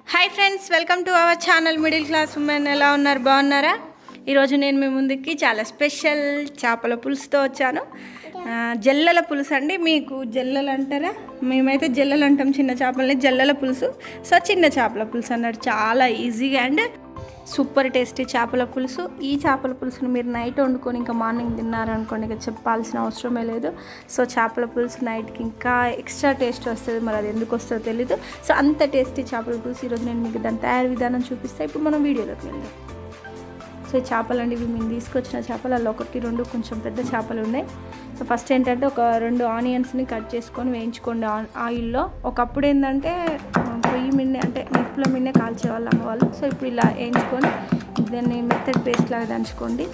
hi friends welcome to our channel middle class women ఎలా ఉన్నారు బాగున్నారా ఈరోజు నేను మీ ముందుకి చాలా స్పెషల్ చేపల పులుసుతో వచ్చాను ఆ, జల్లల పులుసు అండి మీకు జల్లలు అంటారా మేమైతే జల్లలు అంటాం చిన్న చేపలని జల్లల పులుసు సో చిన్న చేపల పులుసు అన్నట్టు చాలా ఈజీగా అండ్ సూపర్ టేస్టీ చేపల పులుసు ఈ చేపల పులుసును మీరు నైట్ వండుకొని ఇంకా మార్నింగ్ తిన్నారనుకోండి ఇంకా చెప్పాల్సిన అవసరమే లేదు సో చేపల పులుసు నైట్కి ఇంకా ఎక్స్ట్రా టేస్ట్ వస్తుంది మరి అది ఎందుకు వస్తుందో తెలీదు సో అంత టేస్టీ చేపల పులుసు ఈరోజు నేను మీకు దాని తయారీ విధానం చూపిస్తే ఇప్పుడు మనం వీడియోలోకి వెళ్దాం సో ఈ చేపలు అండి ఇవి మేము తీసుకొచ్చిన చేపలు అలా ఒకటి రెండు కొంచెం పెద్ద చేపలు ఉన్నాయి సో ఫస్ట్ ఏంటంటే ఒక రెండు ఆనియన్స్ని కట్ చేసుకొని వేయించుకోండి ఆ- ఆయిల్లో ఒకప్పుడు ఏంటంటే ఆ, పొయ్యి మిన్నే అంటే నిప్పుల మిన్నే కాల్చేవాళ్ళు అమ్మవాళ్ళు సో ఇప్పుడు ఇలా వేయించుకొని దాన్ని మెత్తడి పేస్ట్ లాగా దంచుకోండి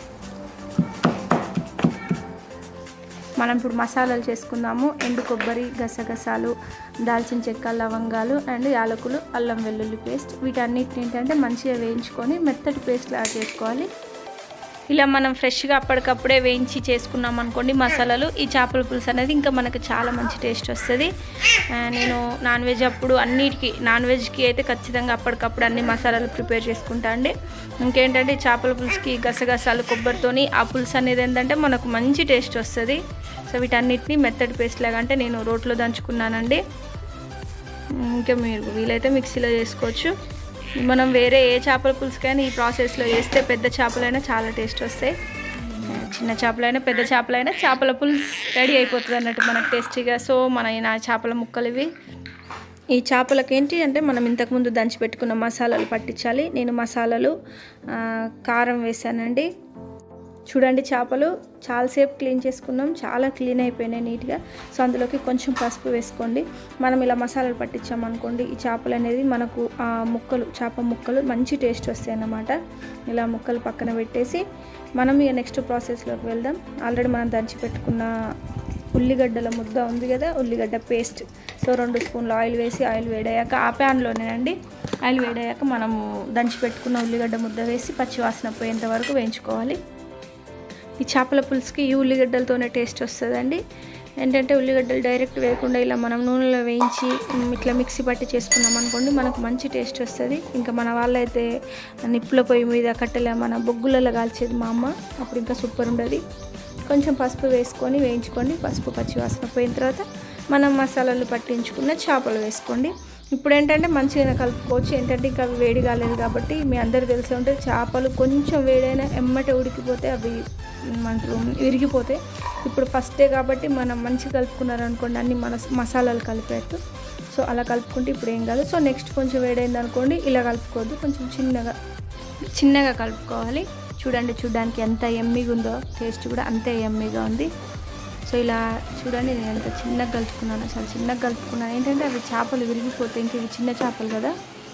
మనం ఇప్పుడు మసాలాలు చేసుకుందాము ఎండు కొబ్బరి గసగసాలు దాల్చిన చెక్క లవంగాలు అండ్ యాలకులు అల్లం వెల్లుల్లి పేస్ట్ వీటన్నిటిని ఏంటంటే మంచిగా వేయించుకొని మెత్తటి పేస్ట్ లాగా చేసుకోవాలి ఇలా మనం ఫ్రెష్గా అప్పటికప్పుడే వేయించి చేసుకున్నాం అనుకోండి మసాలాలు ఈ చేపల పులుసు అనేది ఇంకా మనకు చాలా మంచి టేస్ట్ వస్తుంది ఆ, నేను నాన్ వెజ్ అప్పుడు అన్నిటికీ నాన్ వెజ్కి అయితే ఖచ్చితంగా అప్పటికప్పుడు అన్ని మసాలాలు ప్రిపేర్ చేసుకుంటా అండి ఇంకేంటంటే ఈ చేపల పులుసుకి గసగసాలు కొబ్బరితోని ఆ పులుసు అనేది ఏంటంటే మనకు మంచి టేస్ట్ వస్తుంది సో వీటన్నిటిని మెత్తడి పేస్ట్ లాగా అంటే నేను రోట్లో దంచుకున్నానండి ఇంకా మీరు వీలైతే మిక్సీలో చేసుకోవచ్చు మనం వేరే ఏ చేపల పులుసుకైనా ఈ ప్రాసెస్లో వేస్తే పెద్ద చేపలైనా చాలా టేస్ట్ వస్తాయి చిన్న చేపలైనా పెద్ద చేపలైనా చేపల పులుసు రెడీ అయిపోతుంది అన్నట్టు మనకు టేస్టీగా సో మన ఈ నా చేపల ముక్కలు ఇవి ఈ చేపలకి ఏంటి అంటే మనం ఇంతకుముందు దంచి పెట్టుకున్న మసాలాలు పట్టించాలి నేను మసాలాలు ఆ, కారం వేసానండి చూడండి చేపలు చాలాసేపు క్లీన్ చేసుకున్నాం చాలా క్లీన్ అయిపోయినాయి నీట్గా సో అందులోకి కొంచెం పసుపు వేసుకోండి మనం ఇలా మసాలాలు పట్టించామనుకోండి ఈ చేపలు అనేది మనకు ఆ ముక్కలు చేప ముక్కలు మంచి టేస్ట్ వస్తాయి అన్నమాట ఇలా ముక్కలు పక్కన పెట్టేసి మనం ఇక నెక్స్ట్ ప్రాసెస్లోకి వెళ్దాం ఆల్రెడీ మనం దంచి పెట్టుకున్న ఉల్లిగడ్డల ముద్ద ఉంది కదా ఉల్లిగడ్డ పేస్ట్ సో రెండు స్పూన్లు ఆయిల్ వేసి ఆయిల్ వేడయ్యాక ఆ ప్యాన్లోనేనండి ఆయిల్ వేడయ్యాక మనము దంచి పెట్టుకున్న ఉల్లిగడ్డ ముద్ద వేసి పచ్చివాసన పోయేంత వరకు వేయించుకోవాలి ఈ చేపల పులుసుకి ఈ ఉల్లిగడ్డలతోనే టేస్ట్ వస్తుందండి ఏంటంటే ఉల్లిగడ్డలు డైరెక్ట్ వేయకుండా ఇలా మనం నూనెలో వేయించి మ్, ఇట్లా మిక్సీ పట్టి చేసుకున్నాం అనుకోండి మనకు మంచి టేస్ట్ వస్తుంది ఇంకా మన వాళ్ళైతే నిప్పుల పొయ్యి మీద కట్టెల మన బొగ్గులలో కాల్చేది మా అమ్మ అప్పుడు ఇంకా సూపర్ ఉండదు కొంచెం పసుపు వేసుకొని వేయించుకోండి పసుపు పచ్చి వాసన పోయిన తర్వాత మనం మసాలాలు పట్టించుకున్న చేపలు వేసుకోండి ఇప్పుడు ఏంటంటే మంచిగా కలుపుకోవచ్చు ఏంటంటే ఇంకా అవి వేడి కాలేదు కాబట్టి మీ అందరు తెలిసే ఉంటుంది చేపలు కొంచెం వేడైనా ఎమ్మటే ఉడికిపోతే అవి ఏమంటారు విరిగిపోతాయి ఇప్పుడు ఫస్టే కాబట్టి మనం మంచిగా కలుపుకున్నారనుకోండి అన్ని మన మసాలాలు కలిపేట్టు సో అలా కలుపుకుంటే ఇప్పుడు ఏం కాదు సో నెక్స్ట్ కొంచెం వేడైంది అనుకోండి ఇలా కలుపుకోవద్దు కొంచెం చిన్నగా చిన్నగా కలుపుకోవాలి చూడండి చూడడానికి ఎంత ఎమ్మిగా ఉందో టేస్ట్ కూడా అంతే ఎమ్మిగా ఉంది సో ఇలా చూడండి నేను ఎంత చిన్నగా కలుపుకున్నాను చాలా చిన్నగా కలుపుకున్నాను ఏంటంటే అవి చేపలు విరిగిపోతాయి ఇంక ఇవి చిన్న చేపలు కదా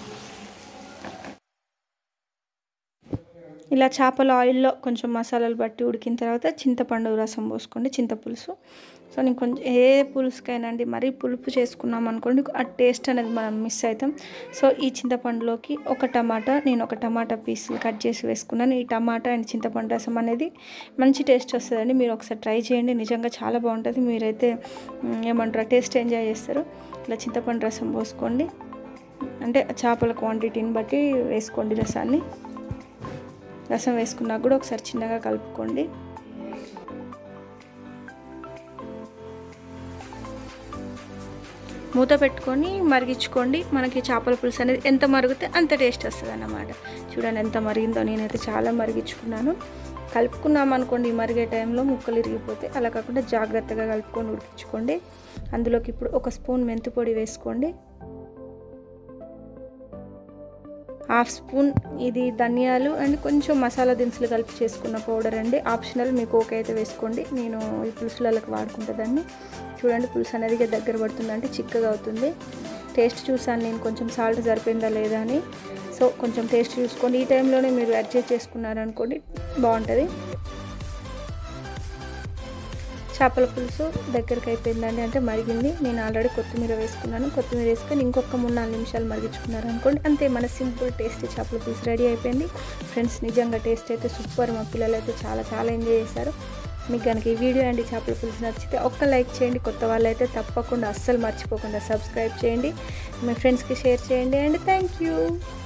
ఇలా చేపల ఆయిల్లో కొంచెం మసాలాలు బట్టి ఉడికిన తర్వాత చింతపండు రసం పోసుకోండి చింతపులుసు సో నేను కొంచెం ఏ పులుసుకైనా అండి మరీ పులుపు చేసుకున్నాం అనుకోండి ఆ టేస్ట్ అనేది మనం మిస్ అవుతాం సో ఈ చింతపండులోకి ఒక టమాటా నేను ఒక టమాటా పీసులు కట్ చేసి వేసుకున్నాను ఈ టమాటా అండ్ చింతపండు రసం అనేది మంచి టేస్ట్ వస్తుందండి మీరు ఒకసారి ట్రై చేయండి నిజంగా చాలా బాగుంటుంది మీరైతే మ్, ఏమంటారు టేస్ట్ ఎంజాయ్ చేస్తారు ఇలా చింతపండు రసం పోసుకోండి అంటే చేపల క్వాంటిటీని బట్టి వేసుకోండి రసాన్ని రసం వేసుకున్నాక కూడా ఒకసారి చిన్నగా కలుపుకోండి మూత పెట్టుకొని మరిగించుకోండి మనకి చేపల పులుసు అనేది ఎంత మరిగితే అంత టేస్ట్ వస్తుంది అన్నమాట చూడండి ఎంత మరిగిందో నేనైతే చాలా మరిగించుకున్నాను కలుపుకున్నాం అనుకోండి ఈ మరిగే టైంలో ముక్కలు ఇరిగిపోతే అలా కాకుండా జాగ్రత్తగా కలుపుకొని ఉడికించుకోండి అందులోకి ఇప్పుడు ఒక స్పూన్ మెంతి పొడి వేసుకోండి హాఫ్ స్పూన్ ఇది ధనియాలు అండ్ కొంచెం మసాలా దినుసులు కలిపి చేసుకున్న పౌడర్ అండి ఆప్షనల్ మీకు ఓకే అయితే వేసుకోండి నేను ఈ పులుసులకి వాడుకుంటా దాన్ని చూడండి పులుసు అనేది ఇక దగ్గర పడుతుంది అంటే చిక్కగా అవుతుంది టేస్ట్ చూసాను నేను కొంచెం సాల్ట్ సరిపోయిందా లేదా అని సో కొంచెం టేస్ట్ చూసుకోండి ఈ టైంలోనే మీరు అడ్జస్ట్ చేసుకున్నారనుకోండి బాగుంటుంది చేపల పులుసు దగ్గరికి అయిపోయిందండి అంటే మరిగింది నేను ఆల్రెడీ కొత్తిమీర వేసుకున్నాను కొత్తిమీర వేసుకొని ఇంకొక మూడు నాలుగు నిమిషాలు మరిగించుకున్నారు అనుకోండి అంతే మన సింపుల్ టేస్ట్ చేపల పులుసు రెడీ అయిపోయింది ఫ్రెండ్స్ నిజంగా టేస్ట్ అయితే సూపర్ మా పిల్లలు అయితే చాలా చాలా ఎంజాయ్ చేశారు మీకు కనుక ఈ వీడియో అండి చేపల పులుసు నచ్చితే ఒక్క లైక్ చేయండి కొత్త వాళ్ళైతే తప్పకుండా అస్సలు మర్చిపోకుండా సబ్స్క్రైబ్ చేయండి మీ ఫ్రెండ్స్కి షేర్ చేయండి అండ్ థ్యాంక్ యూ